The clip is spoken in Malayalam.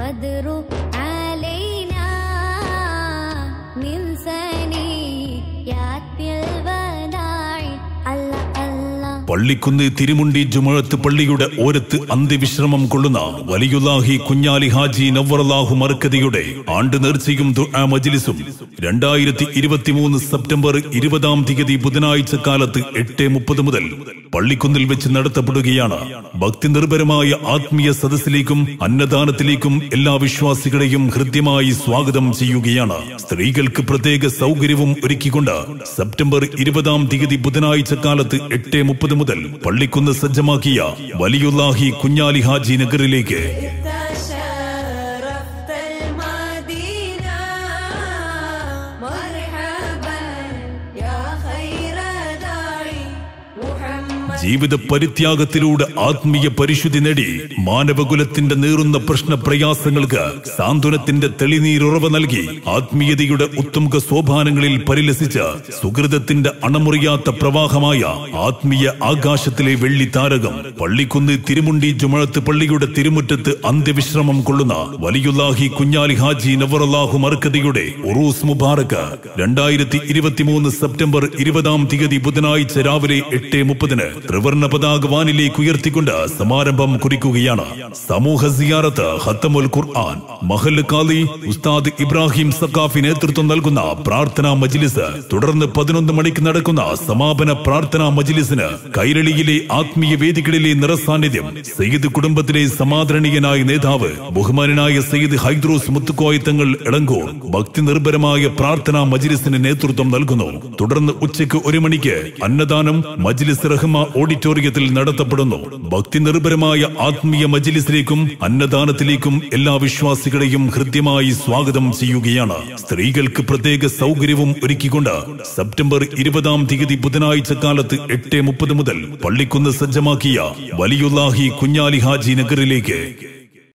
البدر علينا من ثنيات الوداع الله الله പള്ളിക്കുന്ന് തിരുമുണ്ടി ജുമഴത്ത് പള്ളിയുടെ ഓരത്ത് അന്ത്യവിശ്രമം കൊള്ളുന്ന വലിയുല്ലാഹി കുഞ്ഞാലി ഹാജി നവ്വറലാഹു മർക്കതിയുടെ ആണ്ട് നേർച്ചയും ദുആ മജ്ലിസും രണ്ടായിരത്തി ഇരുപത്തിമൂന്ന് സെപ്റ്റംബർ ഇരുപതാം തീയതി ബുധനാഴ്ച കാലത്ത് എട്ട് മുപ്പത് മുതൽ പള്ളിക്കുന്നിൽ വെച്ച് നടത്തപ്പെടുകയാണ് ഭക്തി നിർഭരമായ ആത്മീയ സദസ്സിലേക്കും അന്നദാനത്തിലേക്കും എല്ലാ വിശ്വാസികളെയും ഹൃദ്യമായി സ്വാഗതം ചെയ്യുകയാണ് സ്ത്രീകൾക്ക് പ്രത്യേക സൗകര്യവും ഒരുക്കിക്കൊണ്ട് സെപ്റ്റംബർ ഇരുപതാം തീയതി ബുധനാഴ്ച കാലത്ത് എട്ട് മുപ്പത് മുതൽ പള്ളിക്കുന്ന് സജ്ജമാക്കിയ വലിയുല്ലാഹി കുഞ്ഞാലി ഹാജി നഗറിലേക്ക് شرفت المدينة مرحبا يا خير داعي محمد ജീവിത പരിത്യാഗത്തിലൂടെ ആത്മീയ പരിശുദ്ധി നേടി മാനവകുലത്തിന്റെ നീറുന്ന പ്രശ്ന പ്രയാസങ്ങൾക്ക് സാന്ത്വനത്തിന്റെ തെളിനീരുറവ നൽകി ആത്മീയതയുടെ ഉത്തുംഗ സോപാനങ്ങളിൽ പരിലസിച്ച് സുഹൃതത്തിന്റെ അണമുറിയാത്ത പ്രവാഹമായ ആത്മീയ ആകാശത്തിലെ വെള്ളി താരകം പള്ളിക്കുന്ന് തിരുമുണ്ടി ജുമഴത്ത് പള്ളിയുടെ തിരുമുറ്റത്ത് അന്ത്യവിശ്രമം കൊള്ളുന്ന വലിയുല്ലാഹി കുഞ്ഞാലി ഹാജി നവറല്ലാഹു മർക്കതിയുടെ ഉറൂസ് മുബാറക്ക് രണ്ടായിരത്തി ഇരുപത്തിമൂന്ന് സെപ്റ്റംബർ ഇരുപതാം തീയതി ബുധനാഴ്ച രാവിലെ എട്ട് മുപ്പതിന് ത്രിവർണ പതാക വാനിലേക്ക് ഉയർത്തിക്കൊണ്ട് സമാരംഭം കുറിക്കുകയാണ് സമൂഹ സിയാറത്ത് ഹത്തമുൽ ഖുർആൻ മഹൽ കാലി ഉസ്താദ് ഇബ്രാഹിം സക്കാഫി നേതൃത്വം നൽകുന്ന പ്രാർത്ഥനാ മജ്ലിസ് തുടർന്ന് പതിനൊന്ന് മണിക്ക് നടക്കുന്ന സമാപന പ്രാർത്ഥനാ മജ്ലിസിന് കൈരളിയിലെ ആത്മീയ വേദികളിലെ നിറസാന്നിധ്യം സയ്യിദ് കുടുംബത്തിലെ സമാദരണീയനായ നേതാവ് ബഹുമാനായ സയ്യിദ് ഹൈദ്രോസ് മുത്തുക്കോയ തങ്ങൾ ഇളങ്കോർ ഭക്തി നിർഭരമായ പ്രാർത്ഥനാ മജ്ലിസിന് നേതൃത്വം നൽകുന്നു തുടർന്ന് ഉച്ചയ്ക്ക് ഒരു മണിക്ക് അന്നദാനം മജ്ലിസ് റഹ്മ ഓഡിറ്റോറിയത്തിൽ നടത്തപ്പെടുന്നു ഭക്തി നിർഭരമായ ആത്മീയ മജ്ലിസിലേക്കും അന്നദാനത്തിലേക്കും എല്ലാ വിശ്വാസികളെയും ഹൃദ്യമായി സ്വാഗതം ചെയ്യുകയാണ് സ്ത്രീകൾക്ക് പ്രത്യേക സൗകര്യവും ഒരുക്കിക്കൊണ്ട് സെപ്റ്റംബർ ഇരുപതാം തീയതി ബുധനാഴ്ച കാലത്ത് എട്ട് മുപ്പത് മുതൽ പള്ളിക്കുന്ന് സജ്ജമാക്കിയ വലിയുല്ലാഹി കുഞ്ഞാലി ഹാജി നഗറിലേക്ക്